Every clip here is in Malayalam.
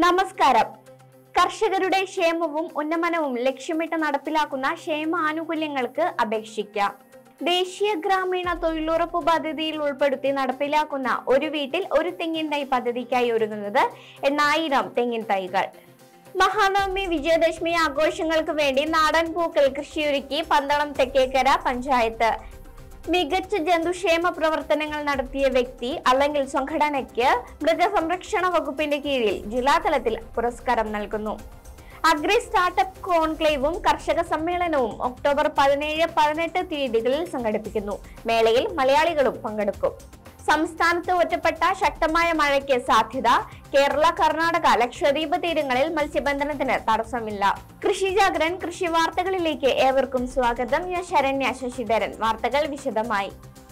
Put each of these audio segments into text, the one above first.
നമസ്കാരം കർഷകരുടെ ക്ഷേമവും ഉന്നമനവും ലക്ഷ്യമിട്ട് നടപ്പിലാക്കുന്ന ക്ഷേമ ആനുകൂല്യങ്ങൾക്ക് അപേക്ഷിക്കാം ദേശീയ ഗ്രാമീണ തൊഴിലുറപ്പ് പദ്ധതിയിൽ ഉൾപ്പെടുത്തി നടപ്പിലാക്കുന്ന ഒരു വീട്ടിൽ ഒരു തെങ്ങിൻ തൈ പദ്ധതിക്കായി ഒരുങ്ങുന്നത് എണ്ണായിരം തെങ്ങിൻ തൈകൾ മഹാനവമി വിജയദശമി ആഘോഷങ്ങൾക്ക് വേണ്ടി നാടൻ പൂക്കൾ കൃഷിയൊരുക്കി പന്തളം തെക്കേക്കര പഞ്ചായത്ത് മികച്ച ജന്തുക്ഷേമ പ്രവർത്തനങ്ങൾ നടത്തിയ വ്യക്തി അല്ലെങ്കിൽ സംഘടനയ്ക്ക് മൃഗസംരക്ഷണ വകുപ്പിന്റെ കീഴിൽ ജില്ലാതലത്തിൽ പുരസ്കാരം നൽകുന്നു അഗ്രി സ്റ്റാർട്ടപ്പ് കോൺക്ലേവും കർഷക സമ്മേളനവും ഒക്ടോബർ പതിനേഴ് പതിനെട്ട് തീയതികളിൽ സംഘടിപ്പിക്കുന്നു മേളയിൽ മലയാളികളും പങ്കെടുക്കും സംസ്ഥാനത്ത് ഒറ്റപ്പെട്ട ശക്തമായ മഴയ്ക്ക് സാധ്യത കേരള കർണാടക ലക്ഷദ്വീപ് തീരങ്ങളിൽ മത്സ്യബന്ധനത്തിന് തടസ്സമില്ല കൃഷി ജാഗ്രൻ കൃഷി വാർത്തകളിലേക്ക് ഏവർക്കും സ്വാഗതം ഞാൻ ശരണ്യ ശശിധരൻ വാർത്തകൾ വിശദമായി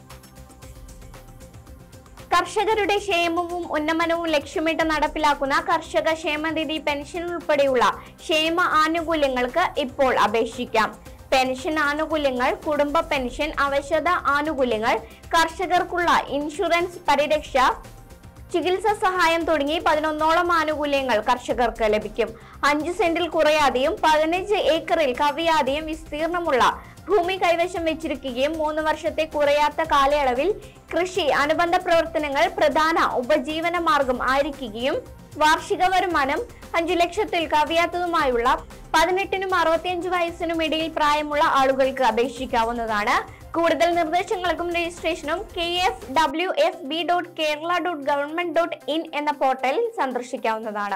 കർഷകരുടെ ക്ഷേമവും ഉന്നമനവും ലക്ഷ്യമിട്ട് നടപ്പിലാക്കുന്ന കർഷക ക്ഷേമനിധി പെൻഷൻ ഉൾപ്പെടെയുള്ള ക്ഷേമ ആനുകൂല്യങ്ങൾക്ക് ഇപ്പോൾ അപേക്ഷിക്കാം പെൻഷൻ ആനുകൂല്യങ്ങൾ കുടുംബ പെൻഷൻ അവശത ആനുകൂല്യങ്ങൾ കർഷകർക്കുള്ള ഇൻഷുറൻസ് പരിരക്ഷ ചികിത്സാ സഹായം തുടങ്ങി പതിനൊന്നോളം ആനുകൂല്യങ്ങൾ കർഷകർക്ക് ലഭിക്കും അഞ്ച് സെന്റിൽ കുറയാതെയും പതിനഞ്ച് ഏക്കറിൽ കവിയാതെയും വിസ്തീർണമുള്ള ഭൂമി കൈവശം വെച്ചിരിക്കുകയും മൂന്ന് വർഷത്തെ കുറയാത്ത കാലയളവിൽ കൃഷി അനുബന്ധ പ്രവർത്തനങ്ങൾ പ്രധാന ഉപജീവന മാർഗം ആയിരിക്കുകയും വാർഷിക വരുമാനം അഞ്ചു ലക്ഷത്തിൽ കവിയാത്തതുമായുള്ള പതിനെട്ടിനും അറുപത്തിയഞ്ച് വയസ്സിനും ഇടയിൽ പ്രായമുള്ള ആളുകൾക്ക് അപേക്ഷിക്കാവുന്നതാണ് കൂടുതൽ നിർദ്ദേശങ്ങൾക്കും രജിസ്ട്രേഷനും K F W F B dot Kerala dot government dot in എന്ന പോർട്ടലിൽ സന്ദർശിക്കാവുന്നതാണ്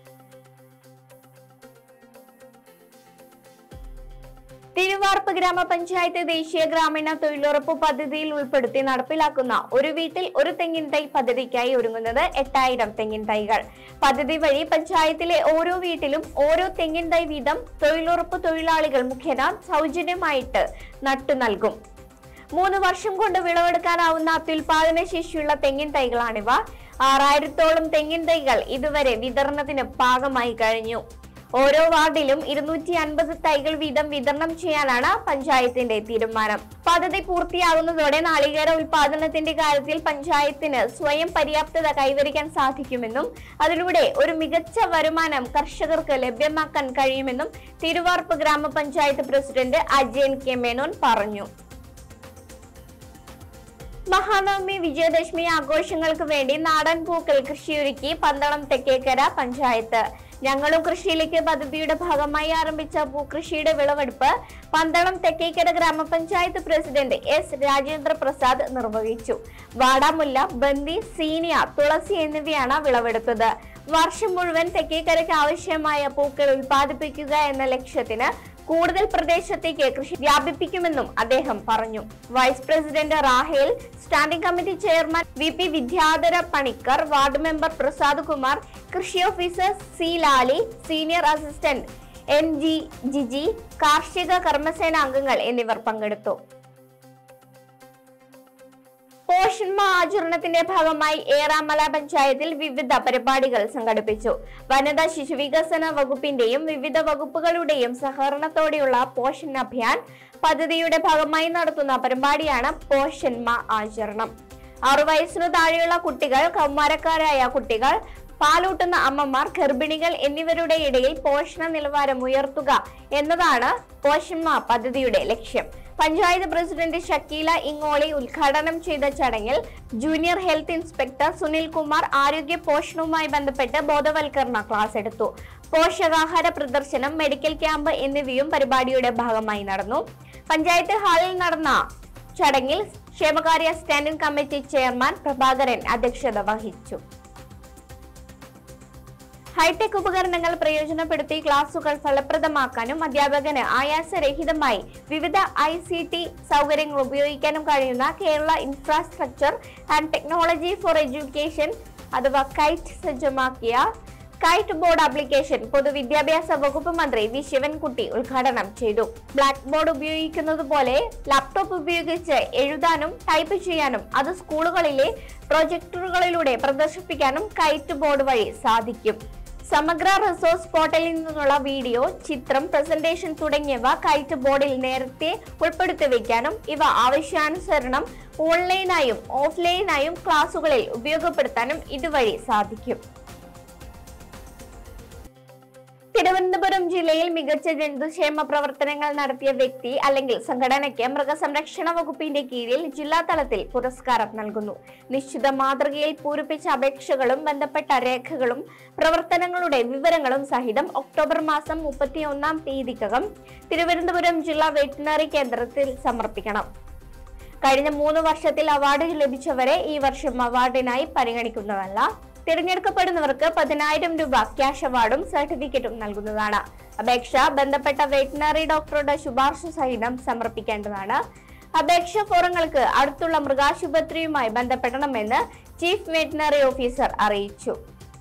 തിരുവാർപ്പ് ഗ്രാമപഞ്ചായത്ത് ദേശീയ ഗ്രാമീണ തൊഴിലുറപ്പ് പദ്ധതിയിൽ ഉൾപ്പെടുത്തി നടപ്പിലാക്കുന്ന ഒരു വീട്ടിൽ ഒരു തെങ്ങിൻ തൈ പദ്ധതിക്കായി ഒരുങ്ങുന്നത് എട്ടായിരം തെങ്ങിൻ തൈകൾ പദ്ധതി വഴി പഞ്ചായത്തിലെ ഓരോ വീട്ടിലും ഓരോ തെങ്ങിൻ തൈ വീതം തൊഴിലുറപ്പ് തൊഴിലാളികൾ മുഖേന സൗജന്യമായിട്ട് നട്ടു നൽകും മൂന്ന് വർഷം കൊണ്ട് വിളവെടുക്കാനാവുന്ന അത്യുൽപാദന ശേഷിയുള്ള തെങ്ങിൻ തൈകളാണിവ ആറായിരത്തോളം തെങ്ങിൻ തൈകൾ ഇതുവരെ വിതരണത്തിന് പാകമായി കഴിഞ്ഞു ഓരോ വാർഡിലും ഇരുന്നൂറ്റി അൻപത് തൈകൾ വീതം വിതരണം ചെയ്യാനാണ് പഞ്ചായത്തിന്റെ തീരുമാനം പദ്ധതി പൂർത്തിയാകുന്നതോടെ നാളികേര ഉൽപാദനത്തിന്റെ കാര്യത്തിൽ പഞ്ചായത്തിന് സ്വയം പര്യാപ്തത കൈവരിക്കാൻ സാധിക്കുമെന്നും അതിലൂടെ ഒരു മികച്ച വരുമാനം കർഷകർക്ക് ലഭ്യമാക്കാൻ കഴിയുമെന്നും തിരുവാർപ്പ് ഗ്രാമപഞ്ചായത്ത് പ്രസിഡന്റ് അജയൻ കെ മേനോൻ പറഞ്ഞു മഹാനവമി വിജയദശമി ആഘോഷങ്ങൾക്ക് വേണ്ടി നാടൻ പൂക്കൾ കൃഷിയൊരുക്കി പന്തളം തെക്കേക്കര പഞ്ചായത്ത് ഞങ്ങളും കൃഷിയിലേക്ക് പദ്ധതിയുടെ ഭാഗമായി ആരംഭിച്ച പൂക്കൃഷിയുടെ വിളവെടുപ്പ് പന്തളം തെക്കേക്കര ഗ്രാമപഞ്ചായത്ത് പ്രസിഡന്റ് എസ് രാജേന്ദ്ര പ്രസാദ് നിർവഹിച്ചു വാടാമുല്ല ബന്ദി സീനിയ തുളസി എന്നിവയാണ് വിളവെടുത്തത് വർഷം മുഴുവൻ തെക്കേക്കരയ്ക്ക് ആവശ്യമായ പൂക്കൾ ഉൽപ്പാദിപ്പിക്കുക എന്ന ലക്ഷ്യത്തിന് കൂടുതൽ പ്രദേശത്തേക്ക് കൃഷി വ്യാപിപ്പിക്കുമെന്നും അദ്ദേഹം പറഞ്ഞു vice president Rahel standing committee chairman V P Vidyadhara Panicker ward member Prasad Kumar കൃഷി officer C Lali senior assistant N G Jiji കാർഷിക കർമ്മസേന അംഗങ്ങൾ എന്നിവർ പങ്കെടുത്തു പോഷന്മ ആചരണത്തിന്റെ ഭാഗമായി ഏറാമല പഞ്ചായത്തിൽ വിവിധ പരിപാടികൾ സംഘടിപ്പിച്ചു വനിതാ ശിശുവികസന വകുപ്പിന്റെയും വിവിധ വകുപ്പുകളുടെയും സഹകരണത്തോടെയുള്ള പോഷൻ അഭിയാൻ പദ്ധതിയുടെ ഭാഗമായി നടത്തുന്ന പരിപാടിയാണ് പോഷന്മ ആചരണം ആറു വയസ്സിനു താഴെയുള്ള കുട്ടികൾ കൗമാരക്കാരായ കുട്ടികൾ പാലൂട്ടുന്ന അമ്മമാർ ഗർഭിണികൾ എന്നിവരുടെ ഇടയിൽ പോഷണ നിലവാരം ഉയർത്തുക എന്നതാണ് പോഷന്മ പദ്ധതിയുടെ ലക്ഷ്യം പഞ്ചായത്ത് പ്രസിഡന്റ് ഷക്കീല ഇങ്ങോളി ഉദ്ഘാടനം ചെയ്ത ചടങ്ങിൽ junior health inspector Sunil Kumar ആരോഗ്യ പോഷണവുമായി ബന്ധപ്പെട്ട് ബോധവൽക്കരണ ക്ലാസ് എടുത്തു പോഷകാഹാര പ്രദർശനം മെഡിക്കൽ ക്യാമ്പ് എന്നിവയും പരിപാടിയുടെ ഭാഗമായി നടന്നു പഞ്ചായത്ത് ഹാളിൽ നടന്ന ചടങ്ങിൽ ക്ഷേമകാര്യ സ്റ്റാൻഡിംഗ് കമ്മിറ്റി ചെയർമാൻ പ്രഭാകരൻ അധ്യക്ഷത വഹിച്ചു ഹൈടെക് ഉപകരണങ്ങൾ പ്രയോജനപ്പെടുത്തി ക്ലാസുകൾ ഫലപ്രദമാക്കാനും അധ്യാപകന് ആയാസരഹിതമായി വിവിധ ഐ സി ടി സൗകര്യങ്ങൾ ഉപയോഗിക്കാനും കഴിയുന്ന Kerala infrastructure and technology for education അഥവാ കൈറ്റ് സജ്ജമാക്കിയ കൈറ്റ് ബോർഡ് ആപ്ലിക്കേഷൻ പൊതുവിദ്യാഭ്യാസ വകുപ്പ് മന്ത്രി വി ശിവൻകുട്ടി ഉദ്ഘാടനം ചെയ്തു ബ്ലാക്ക് ബോർഡ് ഉപയോഗിക്കുന്നത് പോലെ ലാപ്ടോപ്പ് ഉപയോഗിച്ച് എഴുതാനും ടൈപ്പ് ചെയ്യാനും അത് സ്കൂളുകളിലെ പ്രൊജക്ടറുകളിലൂടെ പ്രദർശിപ്പിക്കാനും കൈറ്റ് ബോർഡ് വഴി സാധിക്കും സമഗ്ര റിസോഴ്സ് പോർട്ടലിൽ നിന്നുള്ള വീഡിയോ ചിത്രം പ്രസന്റേഷൻ തുടങ്ങിയവ കൈറ്റ് ബോർഡിൽ നേരത്തെ ഉൾപ്പെടുത്തി വയ്ക്കാനും ഇവ ആവശ്യാനുസരണം ഓൺലൈനായും ഓഫ്ലൈനായും ക്ലാസുകളിൽ ഉപയോഗപ്പെടുത്താനും ഇതുവഴി സാധിക്കും തിരുവനന്തപുരം ജില്ലയിൽ മികച്ച ജന്തുക്ഷേമ പ്രവർത്തനങ്ങൾ നടത്തിയ വ്യക്തി അല്ലെങ്കിൽ സംഘടനയ്ക്ക് മൃഗസംരക്ഷണ വകുപ്പിന്റെ കീഴിൽ ജില്ലാ തലത്തിൽ പുരസ്കാരം നൽകുന്നു നിശ്ചിത മാതൃകയിൽ പൂരിപ്പിച്ച അപേക്ഷകളും ബന്ധപ്പെട്ട രേഖകളും പ്രവർത്തനങ്ങളുടെ വിവരങ്ങളും സഹിതം ഒക്ടോബർ മാസം മുപ്പത്തിയൊന്നാം തീയതിക്കകം തിരുവനന്തപുരം ജില്ലാ വെറ്റിനറി കേന്ദ്രത്തിൽ സമർപ്പിക്കണം കഴിഞ്ഞ മൂന്ന് വർഷത്തിൽ അവാർഡ് ലഭിച്ചവരെ ഈ വർഷം അവാർഡിനായി പരിഗണിക്കുന്നതല്ല തിരഞ്ഞെടുക്കപ്പെടുന്നവർക്ക് പതിനായിരം രൂപ ക്യാഷ് അവാർഡും സർട്ടിഫിക്കറ്റും നൽകുന്നതാണ് അപേക്ഷ ബന്ധപ്പെട്ട വെറ്റിനറി ഡോക്ടറുടെ ശുപാർശ സഹിതം സമർപ്പിക്കേണ്ടതാണ് അപേക്ഷ ഫോറങ്ങൾക്ക് അടുത്തുള്ള മൃഗാശുപത്രിയുമായി ബന്ധപ്പെടണമെന്ന് ചീഫ് വെറ്റിനറി ഓഫീസർ അറിയിച്ചു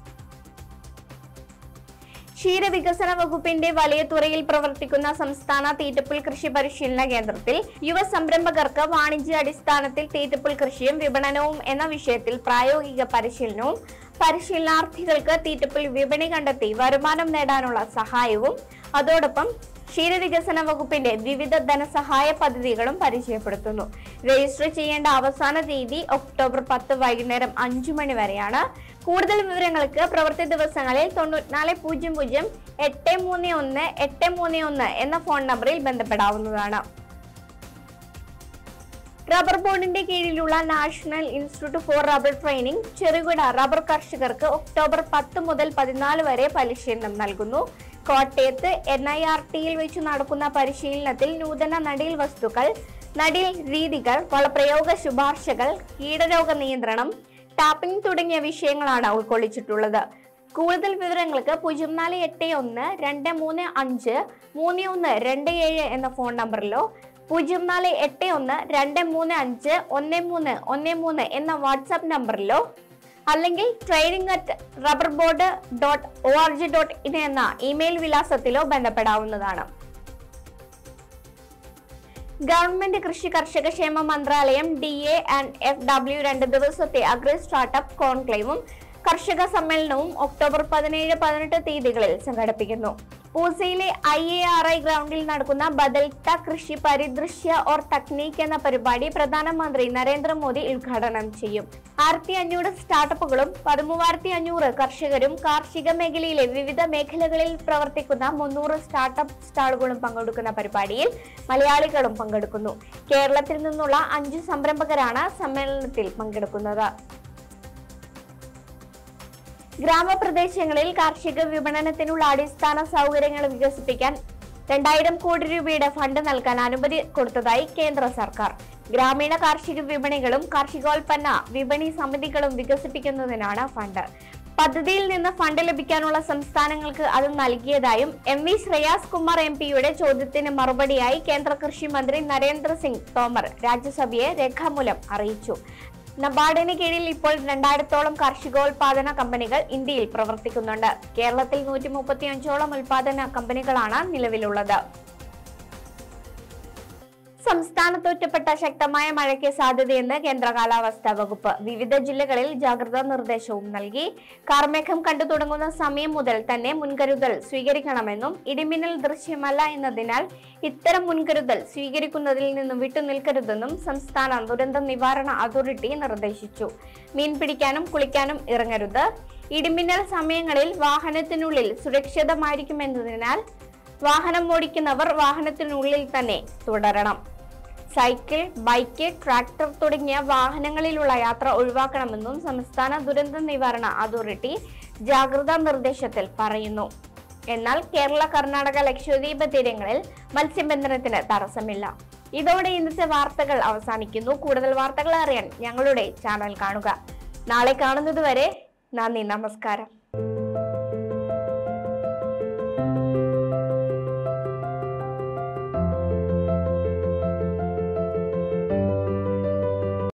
ക്ഷീരവികസന വകുപ്പിന്റെ വലിയ തുറയിൽ പ്രവർത്തിക്കുന്ന സംസ്ഥാന തീറ്റപ്പുൽ കൃഷി പരിശീലന കേന്ദ്രത്തിൽ യുവ സംരംഭകർക്ക് വാണിജ്യ അടിസ്ഥാനത്തിൽ തീറ്റപ്പുൽ കൃഷിയും വിപണനവും എന്ന വിഷയത്തിൽ പ്രായോഗിക പരിശീലനവും പരിശീലനാർത്ഥികൾക്ക് തീറ്റപ്പുൽ വിപണി കണ്ടെത്തി വരുമാനം നേടാനുള്ള സഹായവും അതോടൊപ്പം ക്ഷീരവികസന വകുപ്പിന്റെ വിവിധ ധനസഹായ പദ്ധതികളും പരിചയപ്പെടുത്തുന്നു രജിസ്റ്റർ ചെയ്യേണ്ട അവസാന തീയതി ഒക്ടോബർ പത്ത് വൈകുന്നേരം അഞ്ചു മണി വരെയാണ് കൂടുതൽ വിവരങ്ങൾക്ക് പ്രവൃത്തി ദിവസങ്ങളിൽ തൊണ്ണൂറ്റിനാല് പൂജ്യം പൂജ്യം എട്ട് മൂന്ന് ഒന്ന് എട്ട് മൂന്ന് ഒന്ന് എന്ന ഫോൺ നമ്പറിൽ ബന്ധപ്പെടാവുന്നതാണ് റബ്ബർ ബോർഡിന്റെ കീഴിലുള്ള national institute for rubber training ചെറുകിട റബ്ബർ കർഷകർക്ക് ഒക്ടോബർ പത്ത് മുതൽ പതിനാല് വരെ പരിശീലനം നൽകുന്നു കോട്ടയത്ത് എൻ ഐ ആർ ടിയിൽ വെച്ച് നടക്കുന്ന പരിശീലനത്തിൽ നൂതന നടീൽ വസ്തുക്കൾ നടീൽ രീതികൾ വളപ്രയോഗ ശുപാർശകൾ കീടരോഗ നിയന്ത്രണം ടാപ്പിംഗ് തുടങ്ങിയ വിഷയങ്ങളാണ് ഉൾക്കൊള്ളിച്ചിട്ടുള്ളത് കൂടുതൽ വിവരങ്ങൾക്ക് പൂജ്യം നാല് എട്ട് ഒന്ന് രണ്ട് മൂന്ന് അഞ്ച് മൂന്ന് ഒന്ന് രണ്ട് ഏഴ് എന്ന ഫോൺ നമ്പറിലോ പൂജ്യം നാല് എട്ട് ഒന്ന് രണ്ട് മൂന്ന് അഞ്ച് ഒന്ന് മൂന്ന് ഒന്ന് മൂന്ന് എന്ന വാട്സാപ്പ് നമ്പറിലോ അല്ലെങ്കിൽ training at rubber board dot O R G dot in എന്ന ഇമെയിൽ വിലാസത്തിലോ ബന്ധപ്പെടാവുന്നതാണ് ഗവൺമെന്റ് കൃഷി കർഷക ക്ഷേമ മന്ത്രാലയം D A and F W രണ്ട് ദിവസത്തെ അഗ്രി സ്റ്റാർട്ടപ്പ് കോൺക്ലേവും കർഷക സമ്മേളനവും ഒക്ടോബർ പതിനേഴ് പതിനെട്ട് തീയതികളിൽ സംഘടിപ്പിക്കുന്നു പൂസയിലെ ഐ എ ആർ ഐ ഗ്രൗണ്ടിൽ നടക്കുന്ന ബദൽത്ത കൃഷി പരിദൃശ്യ ഓർ തക്നീക്ക് എന്ന പരിപാടി പ്രധാനമന്ത്രി നരേന്ദ്രമോദി ഉദ്ഘാടനം ചെയ്യും ആയിരത്തി അഞ്ഞൂറ് സ്റ്റാർട്ടപ്പുകളും പതിമൂവായിരത്തി അഞ്ഞൂറ് കർഷകരും കാർഷിക മേഖലയിലെ വിവിധ മേഖലകളിൽ പ്രവർത്തിക്കുന്ന മുന്നൂറ് സ്റ്റാർട്ടപ്പ് സ്റ്റാളുകളും പങ്കെടുക്കുന്ന പരിപാടിയിൽ മലയാളികളും പങ്കെടുക്കുന്നു കേരളത്തിൽ നിന്നുള്ള അഞ്ച് സംരംഭകരാണ് സമ്മേളനത്തിൽ പങ്കെടുക്കുന്നത് ഗ്രാമപ്രദേശങ്ങളിൽ കാർഷിക വിപണനത്തിനുള്ള അടിസ്ഥാന സൗകര്യങ്ങൾ വികസിപ്പിക്കാൻ രണ്ടായിരം കോടി രൂപയുടെ ഫണ്ട് നൽകാൻ അനുമതി കൊടുത്തതായി കേന്ദ്ര സർക്കാർ ഗ്രാമീണ കാർഷിക വിപണികളും കാർഷികോൽപ്പന്ന വിപണി സമിതികളും വികസിപ്പിക്കുന്നതിനാണ് ഫണ്ട് പദ്ധതിയിൽ നിന്ന് ഫണ്ട് ലഭിക്കാനുള്ള സംസ്ഥാനങ്ങൾക്ക് അത് നൽകിയതായും M V Shreyas Kumar M പിയുടെ ചോദ്യത്തിന് മറുപടിയായി കേന്ദ്ര കൃഷി മന്ത്രി നരേന്ദ്ര സിംഗ് തോമർ രാജ്യസഭയെ രേഖാമൂലം അറിയിച്ചു നബാർഡിന് കീഴിൽ ഇപ്പോൾ രണ്ടായിരത്തോളം കാർഷികോൽപാദന കമ്പനികൾ ഇന്ത്യയിൽ പ്രവർത്തിക്കുന്നുണ്ട് കേരളത്തിൽ നൂറ്റി മുപ്പത്തിയഞ്ചോളം ഉൽപാദന കമ്പനികളാണ് നിലവിലുള്ളത് സംസ്ഥാനത്ത് ഒറ്റപ്പെട്ട ശക്തമായ മഴയ്ക്ക് സാധ്യതയെന്ന് കേന്ദ്ര കാലാവസ്ഥാ വകുപ്പ് വിവിധ ജില്ലകളിൽ ജാഗ്രതാ നിർദ്ദേശവും നൽകി കാർമേഘം കണ്ടു തുടങ്ങുന്ന സമയം മുതൽ തന്നെ മുൻകരുതൽ സ്വീകരിക്കണമെന്നും ഇടിമിന്നൽ ദൃശ്യമല്ല എന്നതിനാൽ ഇത്തരം മുൻകരുതൽ സ്വീകരിക്കുന്നതിൽ നിന്നും വിട്ടുനിൽക്കരുതെന്നും സംസ്ഥാന ദുരന്ത നിവാരണ അതോറിറ്റി നിർദ്ദേശിച്ചു മീൻ പിടിക്കാനും കുളിക്കാനും ഇറങ്ങരുത് ഇടിമിന്നൽ സമയങ്ങളിൽ വാഹനത്തിനുള്ളിൽ സുരക്ഷിതമായിരിക്കുമെന്നതിനാൽ വാഹനം ഓടിക്കുന്നവർ വാഹനത്തിനുള്ളിൽ തന്നെ തുടരണം സൈക്കിൾ ബൈക്ക് ട്രാക്ടർ തുടങ്ങിയ വാഹനങ്ങളിലുള്ള യാത്ര ഒഴിവാക്കണമെന്നും സംസ്ഥാന ദുരന്ത നിവാരണ അതോറിറ്റി ജാഗ്രതാ നിർദ്ദേശത്തിൽ പറയുന്നു എന്നാൽ കേരള കർണാടക ലക്ഷദ്വീപ് തീരങ്ങളിൽ മത്സ്യബന്ധനത്തിന് തടസ്സമില്ല ഇതോടെ ഇന്നത്തെ വാർത്തകൾ അവസാനിക്കുന്നു കൂടുതൽ വാർത്തകൾ അറിയാൻ ഞങ്ങളുടെ ചാനൽ കാണുക നാളെ കാണുന്നതുവരെ നന്ദി നമസ്കാരം